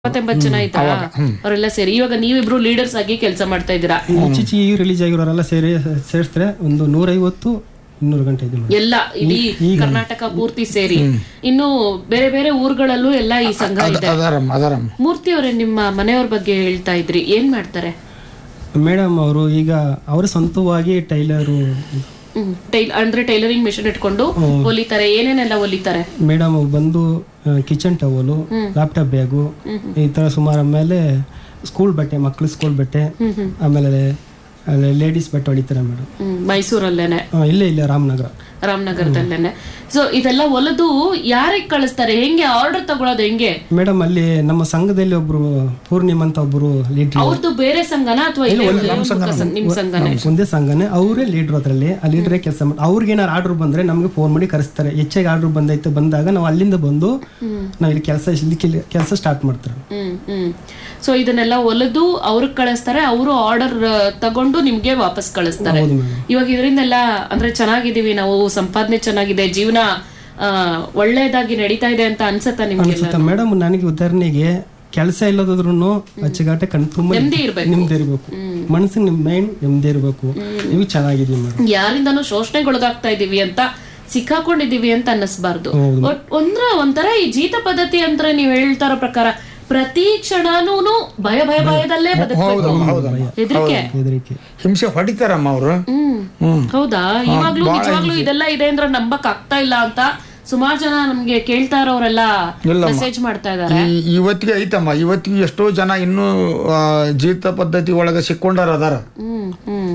ಇಪ್ಪತ್ತೆಂಬತ್ತು ಜನ ಇದ್ದಾರ ಅವರೆಲ್ಲ ಸೇರಿ ಇವಾಗ ನೀವಿಬ್ರು ಲೀಡರ್ಸ್ ಆಗಿ ಕೆಲಸ ಮಾಡ್ತಾ ಇದ್ದೀರಾ ಇತ್ತೀಚೆಗೆ ಈಗ ರಿಲೀಸ್ ಆಗಿರೋರೆಲ್ಲ ಸೇರಿ ಸೇರಿಸ್ತಾರೆ ಒಂದು ನೂರೈವತ್ತು ಇನ್ನೂರು ಗಂಟೆ ಇದೆ ಮೇಡಮ್ ಎಲ್ಲ ಇಡೀ ಕರ್ನಾಟಕ ಪೂರ್ತಿ ಸೇರಿ ಇನ್ನು ಬೇರೆ ಬೇರೆ ಊರುಗಳಲ್ಲೂ ಎಲ್ಲ ಈ ಸಂಘ ಇದೆ ಅದಾರಮ್ಮ ಅದಾರಮ್ಮ ಮೂರ್ತಿ ಅವರೇ ನಿಮ್ಮ ಮನೆಯವ್ರ ಬಗ್ಗೆ ಹೇಳ್ತಾ ಇದ್ರಿ ಏನ್ ಮಾಡ್ತಾರೆ ಮೇಡಮ್ ಅವರು ಈಗ ಅವರ ಸ್ವಂತವಾಗಿ ಟೈಲರು ಹ್ಮ್ ಟೈಲ್ ಅಂದ್ರೆ ಟೈಲರಿಂಗ್ ಮಿಷನ್ ಇಟ್ಕೊಂಡು ಹೊಲಿತಾರೆ ಏನೇನೆಲ್ಲ ಹೊಲಿತಾರೆ ಮೇಡಮ್ ಬಂದು ಕಿಚನ್ ಟವಲು ಲ್ಯಾಪ್ಟಾಪ್ ಬ್ಯಾಗು ಈ ಥರ ಸುಮಾರು ಆಮೇಲೆ ಸ್ಕೂಲ್ ಬಟ್ಟೆ ಮಕ್ಳು ಸ್ಕೂಲ್ ಬಟ್ಟೆ ಆಮೇಲೆ ಲೇಡೀಸ್ ಬಟ್ಟೆ ಹೊಡಿತಾರೆ ಮೇಡಮ್ ಹ್ಮ್ ಮೈಸೂರಲ್ಲೇನೆ ಇಲ್ಲೇ ಇಲ್ಲೇ ರಾಮನಗರ ರಾಮನಗರದಲ್ಲೇನೆ ಸೊ ಇದೆಲ್ಲ ಹೊಲದು ಯಾರಿಗೆ ಕಳಿಸ್ತಾರೆ ಹೆಂಗೆ ಆರ್ಡರ್ ತಗೊಳೋದು ಹೆಂಗೆ ಮೇಡಮ್ ಅಲ್ಲಿ ನಮ್ಮ ಸಂಘದಲ್ಲಿ ಒಬ್ರು ಪೂರ್ಣಿಮಾ ಅಂತ ಒಬ್ರು ಲೀಡ್ರ್ ಅವ್ರದ್ದು ಬೇರೆ ಸಂಘನ ಅಥವಾ ನಿಮ್ ಸಂಘನೇ ಒಂದೇ ಸಂಘನೇ ಅವರೇ ಲೀಡ್ರ್ ಅದರಲ್ಲಿ ಆ ಲೀಡ್ರೇ ಕೆಲಸ ಮಾಡಿ ಅವ್ರಿಗೆ ಏನಾರು ಆರ್ಡರ್ ಬಂದ್ರೆ ನಮಗೆ ಫೋನ್ ಮಾಡಿ ಕರೆಸ್ತಾರೆ ಹೆಚ್ಚಾಗಿ ಆರ್ಡರ್ ಬಂದೈತೆ ಬಂದಾಗ ನಾವು ಅಲ್ಲಿಂದ ಬಂದು ನಾವು ಇಲ್ಲಿ ಕೆಲಸ ಇಲ್ಲಿ ಕೆಲಸ ಸ್ಟಾರ್ಟ್ ಮಾಡ್ತಾರೆ ಹ್ಮ್ ಹ್ಮ್ ಸೊ ಇದನ್ನೆಲ್ಲ ಹೊಲದು ಅವ್ರಿಗೆ ಕಳಿಸ್ತಾರೆ ಅವರು ಆರ್ಡರ್ ತಗೊಂಡು ನಿಮ್ಗೆ ವಾಪಸ್ ಕಳಿಸ್ತಾರೆ ಹೌದು ಮೇಡಮ್ ಇವಾಗ ಇದರಿಂದೆಲ್ಲ ಅಂದ್ರೆ ಚೆನ್ನಾಗಿದೀವಿ ನಾವು ಸಂಪಾದನೆ ಚೆನ್ನಾಗಿದೆ ಜೀವನ ಆ, ಒಳ್ಳೇದಾಗಿ ನಡೀತಾ ಇದೆ ಅಂತ ಅನ್ಸತ್ತಾ ನಿಮ್ಗೆ ಅನ್ಸುತ್ತೆ ಮೇಡಮ್ ನನಗೆ ಉದಾಹರಣೆಗೆ ಕೆಲಸ ಇಲ್ಲದಾದ್ರೂ ಅಚ್ಚುಗಾಟ ಕಣ್ ತುಂಬ ನೆಮ್ಮದಿ ಇರ್ಬೇಕು ನಿಮ್ದೇ ಇರಬೇಕು ಮನಸ್ಸಿಗೆ ನಿಮ್ ಮೈಂಡ್ ನಿಮ್ದೇ ಇರಬೇಕು ಇವು ಚೆನ್ನಾಗಿದೆ ಮೇಡಮ್ ಯಾರಿಂದನೂ ಶೋಷಣೆಗೊಳಗಾಗ್ತಾ ಇದೀವಿ ಅಂತ ಸಿಕ್ಕಾಕೊಂಡಿದೀವಿ ಅಂತ ಅನ್ನಿಸ್ಬಾರ್ದು ಹೌದು. ಒಟ್- ಒಂದ್ರ ಒಂಥರ ಈ ಜೀತ ಪದ್ಧತಿ ಅಂದ್ರೆ ನೀವ್ ಹೇಳ್ತಾ ಇರೋ ಪ್ರಕಾರ ಪ್ರತಿ ಕ್ಷಣನೂ ಭಯ ಭಯ ಭಯದಲ್ಲೇ ಬದುಕಬೇಕು ಹೆದರಿಕೆ ಹೆದರಿಕೆ ಹಿಂಸೆ ಹೊಡಿತಾರಮ್ಮ ಅವರು ಹ್ಮ್ ಹ್ಮ್ ಹೌದಾ ಇವಾಗ್ಲೂ ನಿಜವಾಗ್ಲೂ ಇದೆಲ್ಲ ಇದೆ ಅಂದ್ರೆ ನಂಬಕ್ ಆಗ್ತಾ ಇಲ್ಲ ಅಂತ ಸುಮಾರು ಜನ ನಮ್ಗೆ ಕೇಳ್ತಾ ಇರೋರೆಲ್ಲ ಮೆಸೇಜ್ ಮಾಡ್ತಾ ಇದಾರೆ ಈ- ಇವತ್ತಿಗೆ ಐತಮ್ಮ ಇವತ್ತಿಗೆ ಎಷ್ಟೋ ಜನ ಇನ್ನೂ ಆ, ಜೀತ ಪದ್ಧತಿ ಒಳಗೆ ಸಿಕ್ಕೊಂಡಾರ ಅದಾರ ಹ್ಮ್ ಹ್ಮ್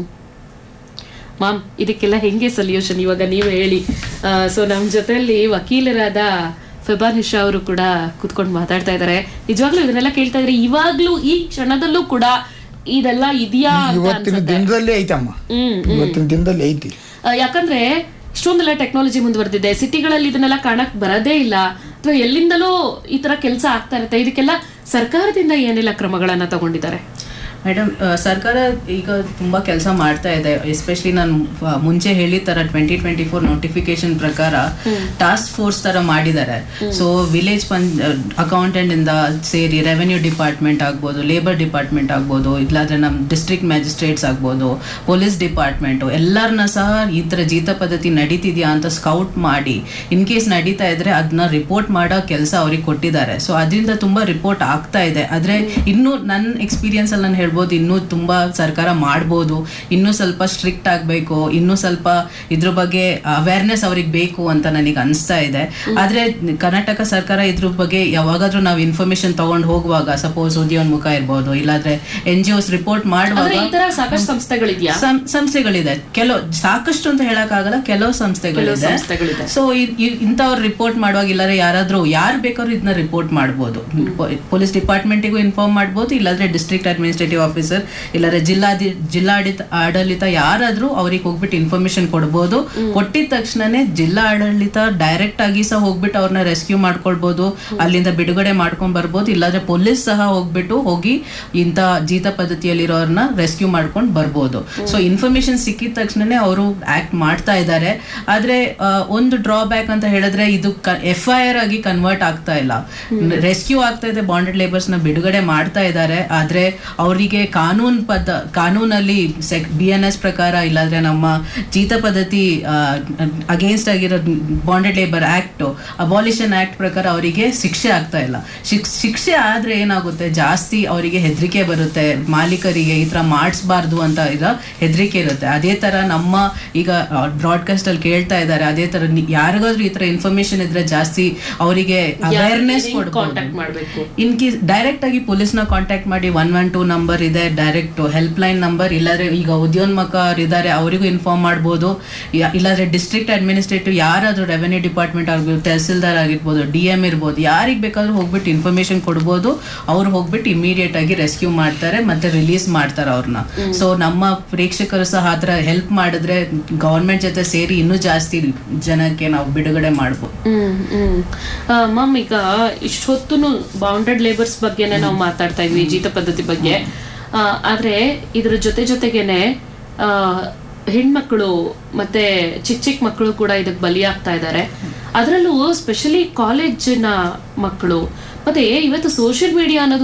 ಮಾಮ್ ಇದಕ್ಕೆಲ್ಲ ಹೆಂಗೆ ಸೊಲ್ಯೂಷನ್ ಇವಾಗ ನೀವು ಹೇಳಿ ಸೊ ನಮ್ ಜೊತೆಲಿ ವಕೀಲರಾದ ಫೆಬಾನ್ ಇಶಾ ಅವರು ಕೂಡ ಕುತ್ಕೊಂಡು ಮಾತಾಡ್ತಾ ಇದ್ದಾರೆ ನಿಜವಾಗ್ಲೂ ಇದನ್ನೆಲ್ಲ ಕೇಳ್ತಾ ಇದ್ರೆ ಇವಾಗ್ಲೂ ಈ ಕ್ಷಣದಲ್ಲೂ ಕೂಡ ಇದೆಲ್ಲ ಇದೆಯಾ ಅಂತ ಇವತ್ತಿನ ಅನ್ಸುತ್ತೆ ದಿನದಲ್ಲಿ ಐತಮ್ಮ ಹ್ಮ್ ಇವತ್ತಿನ ದಿನದಲ್ಲಿ ಐತಿ ಆ, ಯಾಕಂದ್ರೆ ಇಷ್ಟೊಂದೆಲ್ಲ ಟೆಕ್ನಾಲಜಿ ಮುಂದುವರೆದಿದೆ ಸಿಟಿಗಳಲ್ಲಿ ಇದನ್ನೆಲ್ಲ ಕಾಣಕ್ ಬರದೇ ಇಲ್ಲ ಅಥವಾ ಎಲ್ಲಿಂದಲೂ ಈ ತರ ಕೆಲಸ ಆಗ್ತಾ ಇರುತ್ತೆ ಇದಕ್ಕೆಲ್ಲ ಸರ್ಕಾರದಿಂದ ಏನೆಲ್ಲ ಕ್ರಮಗಳನ್ನ ತಗೊಂಡಿದ್ದಾರೆ ಮೇಡಮ್ ಸರ್ಕಾರ ಈಗ ತುಂಬಾ ಕೆಲಸ ಮಾಡ್ತಾ ಇದೆ ಎಸ್ಪೆಷಲಿ ನಾನು ಫ- ಮುಂಚೆ ಹೇಳಿದ ತರ ಟ್ವೆಂಟಿ ಟ್ವೆಂಟಿ ಫೋರ್ ನೋಟಿಫಿಕೇಶನ್ ಪ್ರಕಾರ ಟಾಸ್ಕ್ ಫೋರ್ಸ್ ತರ ಮಾಡಿದ್ದಾರೆ ಸೊ ವಿಲೇಜ್ ಪಂಚ್ ಅಕೌಂಟೆಂಟ್ ಇಂದ ಸೇರಿ ರೆವೆನ್ಯೂ ಡಿಪಾರ್ಟ್ಮೆಂಟ್ ಆಗ್ಬೋದು ಲೇಬರ್ ಡಿಪಾರ್ಟ್ಮೆಂಟ್ ಆಗ್ಬೋದು ಇಲ್ಲಾಂದ್ರೆ ನಮ್ಮ ಡಿಸ್ಟ್ರಿಕ್ಟ್ ಮ್ಯಾಜಿಸ್ಟ್ರೇಟ್ಸ್ ಆಗ್ಬೋದು ಪೊಲೀಸ್ ಡಿಪಾರ್ಟ್ಮೆಂಟ್ ಎಲ್ಲರನ್ನ ಸಹ ಈ ತರ ಜೀತ ಪದ್ಧತಿ ನಡೀತಿದ್ಯಾ ಅಂತ ಸ್ಕೌಟ್ ಮಾಡಿ ಇನ್ ಕೇಸ್ ನಡೀತಾ ಇದ್ರೆ ಅದನ್ನ ರಿಪೋರ್ಟ್ ಮಾಡೋ ಕೆಲಸ ಅವ್ರಿಗೆ ಕೊಟ್ಟಿದ್ದಾರೆ ಸೊ ಅದರಿಂದ ತುಂಬಾ ರಿಪೋರ್ಟ್ ಆಗ್ತಾ ಇದೆ ಆದ್ರೆ ಇನ್ನು ನನ್ನ ಎಕ್ಸ್ಪೀರಿಯನ್ಸ್ ಅಲ್ಲಿ ನಾನು ಹೇಳ್ಬೋದು ಇನ್ನೂ ತುಂಬಾ ಸರ್ಕಾರ ಮಾಡ್ಬೋದು ಇನ್ನೂ ಸ್ವಲ್ಪ ಸ್ಟ್ರಿಕ್ಟ್ ಆಗಬೇಕು ಇನ್ನೂ ಸ್ವಲ್ಪ ಇದ್ರ ಬಗ್ಗೆ ಅವೇರ್ನೆಸ್ ಅವ್ರಿಗೆ ಬೇಕು ಅಂತ ನನಗೆ ಅನಿಸ್ತಾ ಇದೆ ಆದ್ರೆ ಕರ್ನಾಟಕ ಸರ್ಕಾರ ಇದ್ರ ಬಗ್ಗೆ ಯಾವಾಗಾದ್ರೂ ನಾವು ಇನ್ಫಾರ್ಮೇಶನ್ ತಗೊಂಡು ಹೋಗುವಾಗ ಸಪೋಸ್ ಉದ್ಯೋನ್ಮುಖ ಇರ್ಬೋದು ಇಲ್ಲಾಂದ್ರೆ ಎನ್ ಜಿ ಒಸ್ ರಿಪೋರ್ಟ್ ಮಾಡುವಾಗ ಅಂದ್ರೆ ಈ ತರ ಸಾಕಷ್ಟು ಸಂಸ್ಥೆಗಳಿದ್ಯಾ ಸಂ- ಸಂಸ್ಥೆಗಳಿದೆ ಕೆಲವು ಸಾಕಷ್ಟು ಅಂತ ಹೇಳಕ್ಕಾಗಲ್ಲ ಕೆಲವು ಸಂಸ್ಥೆಗಳಿದೆ ಸಂಸ್ಥೆಗಳಿದೆ ಸೊ ಇಂಥವ್ರು ರಿಪೋರ್ಟ್ ಮಾಡುವಾಗ ಇಲ್ಲಾಂದ್ರೆ ಯಾರಾದ್ರೂ ಯಾರು ಬೇಕಾದ್ರೂ ಇದನ್ನ ರಿಪೋರ್ಟ್ ಮಾಡ್ಬೋದು ಪೊಲೀಸ್ ಡಿಪಾರ್ಟ್ಮೆಂಟಿಗೂ ಇನ್ಫಾರ್ಮ್ ಮಾಡ್ಬೋದು ಇಲ್ಲಾಂದ್ರೆ ಡಿಸ್ಟ್ರಿಕ್ಟ್ ಅಡ್ಮಿನಿಸ್ಟ್ರೇಟಿವ್ ಆಫೀಸರ್ ಇಲ್ಲಾಂದ್ರೆ ಜಿಲ್ಲಾಧಿ ಜಿಲ್ಲಾಡಳಿತ ಆಡಳಿತ ಯಾರಾದ್ರೂ ಅವ್ರಿಗೆ ಹೋಗ್ಬಿಟ್ಟು ಇನ್ಫಾರ್ಮೇಶನ್ ಕೊಡ್ಬೋದು ಕೊಟ್ಟಿದ ತಕ್ಷಣನೇ ಜಿಲ್ಲಾ ಆಡಳಿತ ಡೈರೆಕ್ಟ್ ಆಗಿ ಸಹ ಹೋಗ್ಬಿಟ್ಟು ಅವ್ರನ್ನ ರೆಸ್ಕ್ಯೂ ಮಾಡ್ಕೊಳ್ಬೋದು ಅಲ್ಲಿಂದ ಬಿಡುಗಡೆ ಮಾಡ್ಕೊಂಡ್ ಬರ್ಬೋದು ಇಲ್ಲಾಂದ್ರೆ ಪೊಲೀಸ್ ಸಹ ಹೋಗ್ಬಿಟ್ಟು ಹೋಗಿ ಇಂಥ ಜೀತ ಪದ್ಧತಿಯಲ್ಲಿರೋರ್ನ ರೆಸ್ಕ್ಯೂ ಮಾಡ್ಕೊಂಡು ಬರ್ಬೋದು ಸೊ ಇನ್ಫಾರ್ಮೇಶನ್ ಸಿಕ್ಕಿದ ತಕ್ಷಣನೇ ಅವರು ಆಕ್ಟ್ ಮಾಡ್ತಾ ಇದ್ದಾರೆ ಆದ್ರೆ ಆ, ಒಂದು ಡ್ರಾಬ್ಯಾಕ್ ಅಂತ ಹೇಳಿದ್ರೆ ಇದು ಎಫ್ ಐ ಆರ್ ಆಗಿ ಕನ್ವರ್ಟ್ ಆಗ್ತಾ ಇಲ್ಲ ರೆಸ್ಕ್ಯೂ ಆಗ್ತಾ ಇದೆ ಬಾಂಡೆಡ್ ಲೇಬರ್ಸ್ ನ ಬಿಡುಗಡೆ ಮಾಡ್ತಾ ಇದ್ದಾರೆ ಆದ್ರೆ ಅವರಿಗೆ ಕಾನೂನ್ ಪದ ಕಾನೂನಲ್ಲಿ ಬಿ ಎನ್ ಎಸ್ ಪ್ರಕಾರ ಇಲ್ಲಾಂದ್ರೆ ನಮ್ಮ ಜೀತ ಪದ್ಧತಿ ಅಗೇನ್ಸ್ಟ್ ಆಗಿರೋ bonded labour act abolition act ಪ್ರಕಾರ ಅವರಿಗೆ ಶಿಕ್ಷೆ ಆಗ್ತಾ ಇಲ್ಲ ಶಿಕ್- ಶಿಕ್ಷೆ ಆದ್ರೆ ಏನಾಗುತ್ತೆ ಜಾಸ್ತಿ ಅವರಿಗೆ ಹೆದರಿಕೆ ಬರುತ್ತೆ ಮಾಲೀಕರಿಗೆ ಈ ತರ ಮಾಡಿಸ್ಬಾರ್ದು ಅಂತ ಇರೋ ಹೆದರಿಕೆ ಇರುತ್ತೆ ಅದೇ ತರ ನಮ್ಮ ಈಗ ಬ್ರಾಡ್ಕಾಸ್ಟ್ ಅಲ್ಲಿ ಕೇಳ್ತಾ ಇದ್ದಾರೆ ಅದೇ ತರ ನಿ- ಯಾರಿಗಾದ್ರೂ ಈ ತರ ಇನ್ಫಾರ್ಮೇಶನ್ ಇದ್ರೆ ಜಾಸ್ತಿ ಅವರಿಗೆ ಅವೇರ್ನೆಸ್ ಕೊಡ್ಬೋದು ಕಾಂಟ್ಯಾಕ್ಟ್ ಮಾಡ್ಬೇಕು ಇನ್ ಕೇಸ್ ಡೈರೆಕ್ಟ್ ಆಗಿ ಪೊಲೀಸ್ನ ಕಾಂಟ್ಯಾಕ್ಟ್ ಮಾಡಿ ಒನ್ ಒನ್ ಟೂ ನಂಬರ್ ಇದೆ ಡೈರೆಕ್ಟ್ ಹೆಲ್ಪ್ ಲೈನ್ ನಂಬರ್ ಇಲ್ಲಾಂದ್ರೆ ಈಗ ಉದ್ಯೋನ್ಮುಖರು ಇದ್ದಾರೆ ಅವರಿಗೂ ಇನ್ಫಾರ್ಮ್ ಮಾಡ್ಬೋದು ಯಾ- ಇಲ್ಲಾಂದ್ರೆ ಡಿಸ್ಟ್ರಿಕ್ಟ್ ಅಡ್ಮಿನಿಸ್ಟ್ರೇಟಿವ್ ಯಾರಾದ್ರೂ ರೆವೆನ್ಯೂ ಡಿಪಾರ್ಟ್ಮೆಂಟ್ ಆಗಿರ್ಬೋದು ತಹಸೀಲ್ದಾರ್ ಆಗಿರ್ಬೋದು ಡಿ ಎಂ ಇರ್ಬೋದು ಯಾರಿಗೆ ಬೇಕಾದ್ರೂ ಹೋಗ್ಬಿಟ್ಟು ಇನ್ಫಾರ್ಮೇಶನ್ ಕೊಡ್ಬೋದು ಅವ್ರು ಹೋಗ್ಬಿಟ್ಟು ಇಮಿಡಿಯೇಟ್ ಆಗಿ ರೆಸ್ಕ್ಯೂ ಮಾಡ್ತಾರೆ ಮತ್ತೆ ರಿಲೀಸ್ ಮಾಡ್ತಾರೆ ಅವ್ರನ್ನ ಸೊ ನಮ್ಮ ಪ್ರೇಕ್ಷಕರು ಸಹ ಆ ಥರ ಹೆಲ್ಪ್ ಮಾಡಿದ್ರೆ ಗೌರ್ಮೆಂಟ್ ಜೊತೆ ಸೇರಿ ಇನ್ನೂ ಜಾಸ್ತಿ ಜನಕ್ಕೆ ನಾವು ಬಿಡುಗಡೆ ಮಾಡ್ಬೋದು ಹ್ಮ್ ಹ್ಮ್ ಮ್ಯಾಮ್ ಈಗ ಇಷ್ಟೊತ್ತು ಬೌಂಡೆಡ್ ಲೇಬರ್ಸ್ ಬಗ್ಗೆನೆ ನಾವು ಮಾತಾಡ್ತಾ ಇದ್ವಿ ಜೀತ ಪದ್ಧತಿ ಬಗ್ಗೆ ಆ, ಆದ್ರೆ ಇದ್ರ ಜೊತೆ ಜೊತೆಗೇನೆ ಆ, ಹೆಣ್ಮಕ್ಳು ಮತ್ತೆ ಚಿಕ್ಕ ಚಿಕ್ಕ ಮಕ್ಕಳು ಕೂಡ ಇದಕ್ಕೆ ಬಲಿಯಾಗ್ತಾ ಇದ್ದಾರೆ ಅದರಲ್ಲೂ ಸ್ಪೆಷಲಿ ಕಾಲೇಜಿನ ಮಕ್ಕಳು ಮತ್ತೆ ಇವತ್ತು ಸೋಷಿಯಲ್ ಮೀಡಿಯಾ ಅನ್ನೋದು